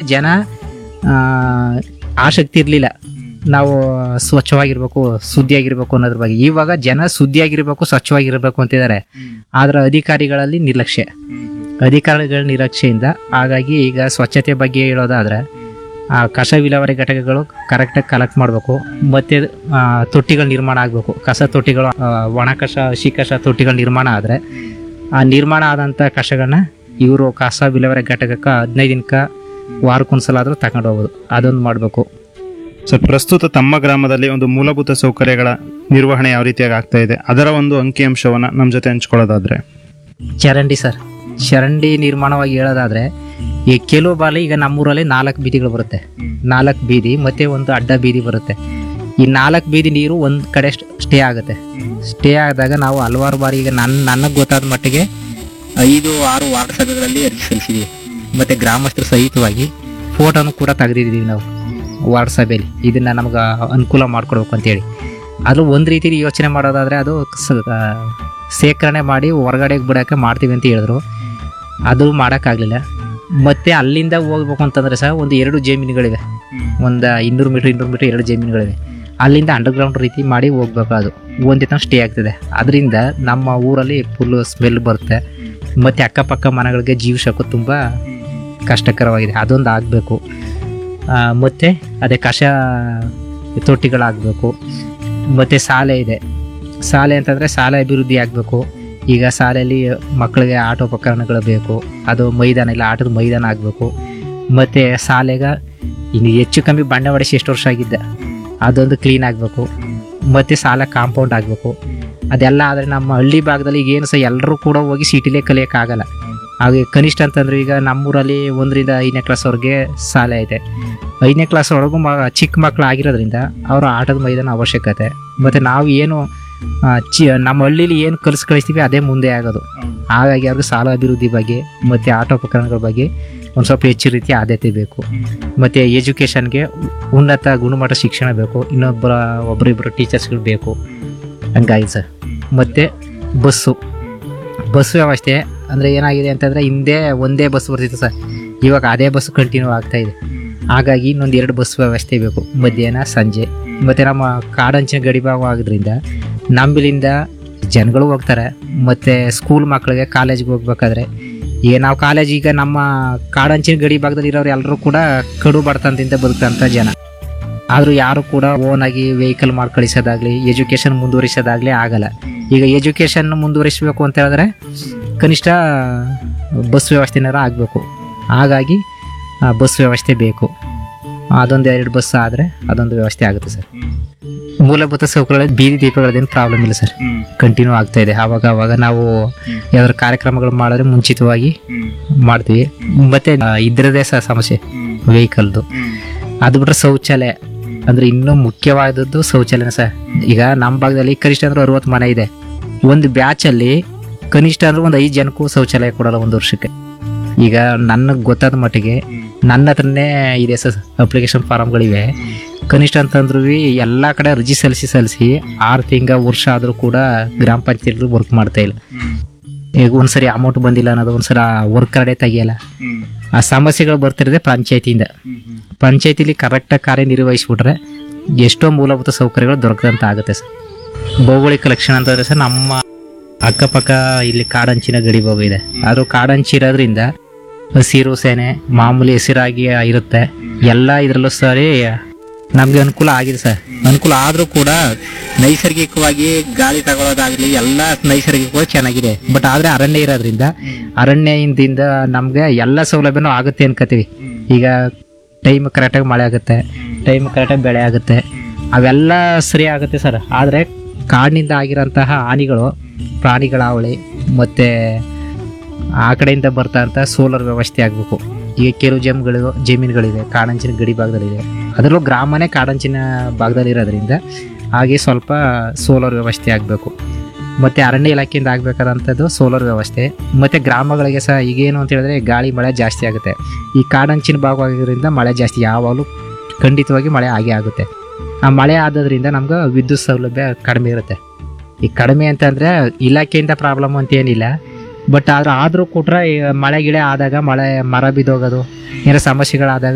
ಜನ ಆ, ಆಸಕ್ತಿ ಇರಲಿಲ್ಲ ನಾವು ಸ್ವಚ್ಛವಾಗಿರ್ಬೇಕು ಸುದ್ದಿಯಾಗಿರ್ಬೇಕು ಅನ್ನೋದ್ರ ಬಗ್ಗೆ ಇವಾಗ ಜನ ಸುದ್ದಿಯಾಗಿರ್ಬೇಕು ಸ್ವಚ್ಛವಾಗಿರ್ಬೇಕು ಅಂತಿದ್ದಾರೆ ಆದ್ರೆ ಅಧಿಕಾರಿಗಳಲ್ಲಿ ನಿರ್ಲಕ್ಷ್ಯ ಅಧಿಕಾರಿಗಳ ನಿರ್ಲಕ್ಷ್ಯೆಯಿಂದ ಹಾಗಾಗಿ ಈಗ ಸ್ವಚ್ಛತೆ ಬಗ್ಗೆ ಹೇಳೋದಾದ್ರೆ ಆ ಕಸ ವಿಲೇವಾರಿ ಘಟಕಗಳು ಕರೆಕ್ಟಾಗಿ ಕಲೆಕ್ಟ್ ಮಾಡಬೇಕು ಮತ್ತು ತೊಟ್ಟಿಗಳ ನಿರ್ಮಾಣ ಆಗಬೇಕು ಕಸ ತೊಟ್ಟಿಗಳು ಆ, ಒಣ ಕಸ ಹಸಿ ಕಸ ತೊಟ್ಟಿಗಳ ನಿರ್ಮಾಣ ಆದರೆ ಆ ನಿರ್ಮಾಣ ಆದಂಥ ಕಸಗಳನ್ನ ಇವರು ಕಸ ವಿಲೇವಾರಿ ಘಟಕಕ್ಕೆ ಹದಿನೈದು ದಿನಕ್ಕೆ ವಾರಕ್ಕೊಂದ್ಸಲ ಆದರೂ ತಗೊಂಡು ಹೋಗೋದು ಅದೊಂದು ಮಾಡಬೇಕು ಸರ್ ಪ್ರಸ್ತುತ ತಮ್ಮ ಗ್ರಾಮದಲ್ಲಿ ಒಂದು ಮೂಲಭೂತ ಸೌಕರ್ಯಗಳ ನಿರ್ವಹಣೆ ಯಾವ ರೀತಿಯಾಗಿ ಆಗ್ತಾ ಇದೆ ಅದರ ಒಂದು ಅಂಕಿಅಂಶವನ್ನ ನಮ್ಮ ಜೊತೆ ಹಂಚ್ಕೊಳ್ಳೋದಾದ್ರೆ ಚರಂಡಿ ಸರ್ ಚರಂಡಿ ನಿರ್ಮಾಣವಾಗಿ ಹೇಳೋದಾದ್ರೆ ಈ ಕೆಲವು ಬಾಲಿ ಈಗ ನಮ್ಮೂರಲ್ಲಿ ನಾಲ್ಕು ಬೀದಿಗಳು ಬರುತ್ತೆ ನಾಲ್ಕು ಬೀದಿ ಮತ್ತೆ ಒಂದು ಅಡ್ಡ ಬೀದಿ ಬರುತ್ತೆ ಈ ನಾಲ್ಕು ಬೀದಿ ನೀರು ಒಂದು ಕಡೆ ಸ್ಟೇ ಆಗುತ್ತೆ ಸ್ಟೇ ಆದಾಗ ನಾವು ಹಲವಾರು ಬಾರಿ ಈಗ ನನ್ನ ನನಗೆ ಗೊತ್ತಾದ ಮಟ್ಟಿಗೆ ಐದು ಆರು ವಾರ್ಡ್ ಸಭೆಗಳಲ್ಲಿ ಅರ್ಜಿ ಸಲ್ಲಿಸಿದ್ದೀವಿ ಮತ್ತೆ ಗ್ರಾಮಸ್ಥರ ಸಹಿತವಾಗಿ ಫೋಟೋನು ಕೂಡ ತೆಗೆದಿದ್ದೀವಿ ನಾವು ವಾರ್ಡ್ ಸಭೆಯಲ್ಲಿ ಇದನ್ನ ನಮ್ಗೆ ಅನುಕೂಲ ಮಾಡಿಕೊಡ್ಬೇಕು ಅಂತೇಳಿ ಅದು ಒಂದು ರೀತಿ ಯೋಚನೆ ಮಾಡೋದಾದ್ರೆ ಅದು ಸ- ಆ, ಸೇಕರಣೆ ಮಾಡಿ ಹೊರಗಡೆಗೆ ಬಿಡೋಕೆ ಮಾಡ್ತೀವಿ ಅಂತ ಹೇಳಿದ್ರು ಅದು ಮಾಡೋಕ್ಕಾಗಲಿಲ್ಲ ಮತ್ತೆ ಅಲ್ಲಿಂದ ಹೋಗ್ಬೇಕು ಅಂತಂದ್ರೆ ಸಹ ಒಂದು ಎರಡು ಜಮೀನುಗಳಿವೆ ಒಂದು ಇನ್ನೂರು ಮೀಟ್ರ್ ಇನ್ನೂರು ಮೀಟ್ರ್ ಎರಡು ಜಮೀನುಗಳಿವೆ ಅಲ್ಲಿಂದ ಅಂಡರ್ಗ್ರೌಂಡ್ ರೀತಿ ಮಾಡಿ ಹೋಗ್ಬೇಕು ಅದು ಒಂದಿನ ಸ್ಟೇ ಆಗ್ತದೆ ಅದರಿಂದ ನಮ್ಮ ಊರಲ್ಲಿ ಫುಲ್ಲು ಸ್ಮೆಲ್ ಬರುತ್ತೆ ಮತ್ತು ಅಕ್ಕಪಕ್ಕ ಮನೆಗಳಿಗೆ ಜೀವಿಸೋಕ್ಕೂ ತುಂಬ ಕಷ್ಟಕರವಾಗಿದೆ ಅದೊಂದು ಆಗಬೇಕು ಮತ್ತು ಅದೇ ಕಷ ತೊಟ್ಟಿಗಳಾಗಬೇಕು ಮತ್ತು ಶಾಲೆ ಇದೆ ಶಾಲೆ ಅಂತಂದರೆ ಶಾಲೆ ಅಭಿವೃದ್ಧಿ ಆಗಬೇಕು ಈಗ ಶಾಲೆಯಲ್ಲಿ ಮಕ್ಕಳಿಗೆ ಆಟೋಪಕರಣಗಳು ಬೇಕು ಅದು ಮೈದಾನ ಇಲ್ಲ ಆಟದ ಮೈದಾನ ಆಗಬೇಕು ಮತ್ತು ಶಾಲೆಗೆ ಇನ್ನು ಹೆಚ್ಚು ಕಮ್ಮಿ ಬಣ್ಣ ಹೊಡಿಸಿ ಎಷ್ಟು ವರ್ಷ ಆಗಿದ್ದೆ ಅದೊಂದು ಕ್ಲೀನ್ ಆಗಬೇಕು ಮತ್ತು ಶಾಲೆ ಕಾಂಪೌಂಡ್ ಆಗಬೇಕು ಅದೆಲ್ಲ ಆದರೆ ನಮ್ಮ ಹಳ್ಳಿ ಭಾಗದಲ್ಲಿ ಈಗ ಏನು ಸಹ ಎಲ್ಲರೂ ಕೂಡ ಹೋಗಿ ಸಿಟಿಲೇ ಕಲಿಯೋಕ್ಕಾಗಲ್ಲ ಹಾಗೆ ಕನಿಷ್ಠ ಅಂತಂದ್ರೆ ಈಗ ನಮ್ಮೂರಲ್ಲಿ ಒಂದರಿಂದ ಐದನೇ ಕ್ಲಾಸ್ವರೆಗೆ ಶಾಲೆ ಐತೆ ಐದನೇ ಕ್ಲಾಸ್ವರೆಗೂ ಮ ಚಿಕ್ಕ ಮಕ್ಕಳು ಆಗಿರೋದ್ರಿಂದ ಅವರ ಆಟದ ಮೈದಾನ ಅವಶ್ಯಕತೆ ಮತ್ತು ನಾವು ಏನು ಆ, ಚಿ ನಮ್ಮ ಹಳ್ಳಿಲಿ ಏನು ಕಲಿಸ್ ಕಳಿಸ್ತೀವಿ ಅದೇ ಮುಂದೆ ಆಗೋದು ಹಾಗಾಗಿ ಅವ್ರಿಗೆ ಸಾಲ ಅಭಿವೃದ್ಧಿ ಬಗ್ಗೆ ಮತ್ತು ಆಟೋಪಕರಣಗಳ ಬಗ್ಗೆ ಒಂದು ಸ್ವಲ್ಪ ಹೆಚ್ಚು ರೀತಿಯ ಆದ್ಯತೆ ಬೇಕು ಮತ್ತು ಎಜುಕೇಷನ್ಗೆ ಉನ್ನತ ಗುಣಮಟ್ಟ ಶಿಕ್ಷಣ ಬೇಕು ಇನ್ನೊಬ್ಬರ ಒಬ್ಬರಿಬ್ಬರು ಟೀಚರ್ಸ್ಗಳು ಬೇಕು ಹಂಗಾಗಿ ಸರ್ ಮತ್ತು ಬಸ್ಸು ಬಸ್ ವ್ಯವಸ್ಥೆ ಅಂದರೆ ಏನಾಗಿದೆ ಅಂತಂದರೆ ಹಿಂದೆ ಒಂದೇ ಬಸ್ ಬರ್ತಿತ್ತು ಸರ್ ಇವಾಗ ಅದೇ ಬಸ್ ಕಂಟಿನ್ಯೂ ಆಗ್ತಾ ಇದೆ ಹಾಗಾಗಿ ಇನ್ನೊಂದು ಎರಡು ಬಸ್ ವ್ಯವಸ್ಥೆ ಬೇಕು ಮಧ್ಯಾಹ್ನ ಸಂಜೆ ಮತ್ತು ನಮ್ಮ ಕಾಡಂಚಿನ ಗಡಿಭಾಗ ಆಗೋದ್ರಿಂದ ನಮ್ಮಲಿಂದ ಜನಗಳು ಹೋಗ್ತಾರೆ ಮತ್ತು ಸ್ಕೂಲ್ ಮಕ್ಕಳಿಗೆ ಕಾಲೇಜ್ಗೆ ಹೋಗ್ಬೇಕಾದ್ರೆ ಈಗ ನಾವು ಕಾಲೇಜ್ ಈಗ ನಮ್ಮ ಕಾಡಂಚಿನ ಗಡಿ ಭಾಗದಲ್ಲಿ ಇರೋರು ಎಲ್ಲರೂ ಕೂಡ ಕಡು ಬಡತನದಿಂದ ಬದುಕಂಥ ಜನ ಆದರೂ ಯಾರು ಕೂಡ ಓನಾಗಿ ವೆಹಿಕಲ್ ಮಾಡಿ ಕಳಿಸೋದಾಗಲಿ ಎಜುಕೇಷನ್ ಮುಂದುವರಿಸೋದಾಗಲಿ ಆಗಲ್ಲ ಈಗ ಎಜುಕೇಷನ್ ಮುಂದುವರಿಸಬೇಕು ಅಂತ ಹೇಳಿದ್ರೆ ಕನಿಷ್ಠ ಬಸ್ ವ್ಯವಸ್ಥೆನಾರ ಆಗಬೇಕು ಹಾಗಾಗಿ ಆ, ಬಸ್ ವ್ಯವಸ್ಥೆ ಬೇಕು ಅದೊಂದು ಎರಡು ಬಸ್ ಆದರೆ ಅದೊಂದು ವ್ಯವಸ್ಥೆ ಆಗುತ್ತೆ ಸರ್ ಮೂಲಭೂತ ಸೌಕರ್ಯಗಳಲ್ಲಿ ಬೀದಿ ದೀಪಗಳದ್ದೇನು ಪ್ರಾಬ್ಲಮ್ ಇಲ್ಲ ಸರ್ ಕಂಟಿನ್ಯೂ ಆಗ್ತಾ ಇದೆ ಆವಾಗ ಆವಾಗ ನಾವು ಯಾವ್ದಾದ್ರು ಕಾರ್ಯಕ್ರಮಗಳು ಮಾಡಿದ್ರೆ ಮುಂಚಿತವಾಗಿ ಮಾಡ್ತೀವಿ ಮತ್ತೆ ಆ, ಇದ್ರದ್ದೇ ಸಹ ಸಮಸ್ಯೆ ವೆಹಿಕಲ್ದು ಅದು ಬಿಟ್ರೆ ಶೌಚಾಲಯ ಅಂದ್ರೆ ಇನ್ನೂ ಮುಖ್ಯವಾದದ್ದು ಶೌಚಾಲಯ ಸರ್ ಈಗ ನಮ್ಮ ಭಾಗದಲ್ಲಿ ಕನಿಷ್ಠ ಅಂದ್ರೆ ಅರವತ್ತು ಮನೆ ಇದೆ ಒಂದು ಬ್ಯಾಚಲ್ಲಿ ಕನಿಷ್ಠ ಅಂದ್ರೆ ಒಂದು ಐದು ಜನಕ್ಕೂ ಶೌಚಾಲಯ ಕೊಡಲ್ಲ ಒಂದು ವರ್ಷಕ್ಕೆ ಈಗ ನನಗೆ ಗೊತ್ತಾದ ಮಟ್ಟಿಗೆ ನನ್ನ ಹತ್ರನೇ ಇದೆ ಸರ್ ಅಪ್ಲಿಕೇಶನ್ ಫಾರಮ್ಗಳಿವೆ ಕನಿಷ್ಠ ಅಂತಂದ್ರೂ ಎಲ್ಲ ಕಡೆ ಅರ್ಜಿ ಸಲ್ಲಿಸಿ ಸಲ್ಲಿಸಿ ಆರು ತಿಂಗ ವರ್ಷ ಆದರೂ ಕೂಡ ಗ್ರಾಮ ಪಂಚಾಯತ್ ವರ್ಕ್ ಮಾಡ್ತಾ ಇಲ್ಲ ಈಗ ಒಂದ್ಸರಿ ಅಮೌಂಟ್ ಬಂದಿಲ್ಲ ಅನ್ನೋದು ಒಂದ್ಸಲ ವರ್ಕ್ ಕಾರ್ಡೇ ತೆಗಿಯಲ್ಲ ಆ ಸಮಸ್ಯೆಗಳು ಬರ್ತಿರೋದೇ ಪಂಚಾಯತಿಯಿಂದ ಪಂಚಾಯತಿಲಿ ಕರೆಕ್ಟಾಗಿ ಕಾರ್ಯನಿರ್ವಹಿಸ್ಬಿಟ್ರೆ ಎಷ್ಟೋ ಮೂಲಭೂತ ಸೌಕರ್ಯಗಳು ದೊರಕದಂತ ಆಗುತ್ತೆ ಸರ್ ಭೌಗೋಳಿಕ ಲಕ್ಷಣ ಅಂತಂದ್ರೆ ಸರ್ ನಮ್ಮ ಅಕ್ಕಪಕ್ಕ ಇಲ್ಲಿ ಕಾಡಂಚಿನ ಗಡಿ ಭಾಗ ಇದೆ ಅದು ಕಾಡಂಚಿ ಇರೋದ್ರಿಂದ ಹಸಿರು ಸೇನೆ ಮಾಮೂಲಿ ಹಸಿರಾಗಿ ಇರುತ್ತೆ ಎಲ್ಲ ಇದರಲ್ಲೂ ಸರಿ ನಮಗೆ ಅನುಕೂಲ ಆಗಿದೆ ಸರ್ ಅನುಕೂಲ ಆದರೂ ಕೂಡ ನೈಸರ್ಗಿಕವಾಗಿ ಗಾಳಿ ತಗೊಳ್ಳೋದಾಗಲಿ ಎಲ್ಲ ನೈಸರ್ಗಿಕವಾಗಿ ಚೆನ್ನಾಗಿದೆ ಬಟ್ ಆದರೆ ಅರಣ್ಯ ಇರೋದ್ರಿಂದ ಅರಣ್ಯದಿಂದ ನಮಗೆ ಎಲ್ಲ ಸೌಲಭ್ಯನೂ ಆಗುತ್ತೆ ಅನ್ಕೋತೀವಿ ಈಗ ಟೈಮ್ ಕರೆಕ್ಟಾಗಿ ಮಳೆ ಆಗುತ್ತೆ ಟೈಮ್ ಕರೆಕ್ಟಾಗಿ ಬೆಳೆ ಆಗುತ್ತೆ ಅವೆಲ್ಲ ಸರಿ ಆಗುತ್ತೆ ಸರ್ ಆದರೆ ಕಾಡಿನಿಂದ ಆಗಿರೋಂತಹ ಹಾನಿಗಳು ಪ್ರಾಣಿಗಳ ಹಾವಳಿ ಮತ್ತು ಆ ಕಡೆಯಿಂದ ಬರ್ತಾ ಅಂತ ಸೋಲಾರ್ ವ್ಯವಸ್ಥೆ ಆಗಬೇಕು ಈಗ ಕೆಲವು ಜಮ್ಗಳು ಜಮೀನುಗಳಿವೆ ಕಾಡಂಚಿನ ಗಡಿ ಭಾಗದಲ್ಲಿದೆ ಅದರಲ್ಲೂ ಗ್ರಾಮನೇ ಕಾಡಂಚಿನ ಭಾಗದಲ್ಲಿ ಇರೋದ್ರಿಂದ ಹಾಗೆ ಸ್ವಲ್ಪ ಸೋಲಾರ್ ವ್ಯವಸ್ಥೆ ಆಗಬೇಕು ಮತ್ತು ಅರಣ್ಯ ಇಲಾಖೆಯಿಂದ ಆಗಬೇಕಾದಂಥದ್ದು ಸೋಲಾರ್ ವ್ಯವಸ್ಥೆ ಮತ್ತು ಗ್ರಾಮಗಳಿಗೆ ಸಹ ಈಗೇನು ಅಂತ ಹೇಳಿದ್ರೆ ಗಾಳಿ ಮಳೆ ಜಾಸ್ತಿ ಆಗುತ್ತೆ ಈ ಕಾಡಂಚಿನ ಭಾಗವಾಗಿರೋದ್ರಿಂದ ಮಳೆ ಜಾಸ್ತಿ ಯಾವಾಗಲೂ ಖಂಡಿತವಾಗಿ ಮಳೆ ಆಗೇ ಆಗುತ್ತೆ ಆ ಮಳೆ ಆದದ್ರಿಂದ ನಮ್ಗೆ ವಿದ್ಯುತ್ ಸೌಲಭ್ಯ ಕಡಿಮೆ ಇರುತ್ತೆ ಈ ಕಡಿಮೆ ಅಂತಂದರೆ ಇಲಾಖೆಯಿಂದ ಪ್ರಾಬ್ಲಮ್ ಅಂತ ಏನಿಲ್ಲ ಬಟ್ ಆದ್ರೆ ಆದರೂ ಕೊಟ್ರೆ ಈ ಮಳೆ ಗಿಳೆ ಆದಾಗ ಮಳೆ ಮರ ಬಿದ್ದೋಗೋದು ಏನೋ ಸಮಸ್ಯೆಗಳಾದಾಗ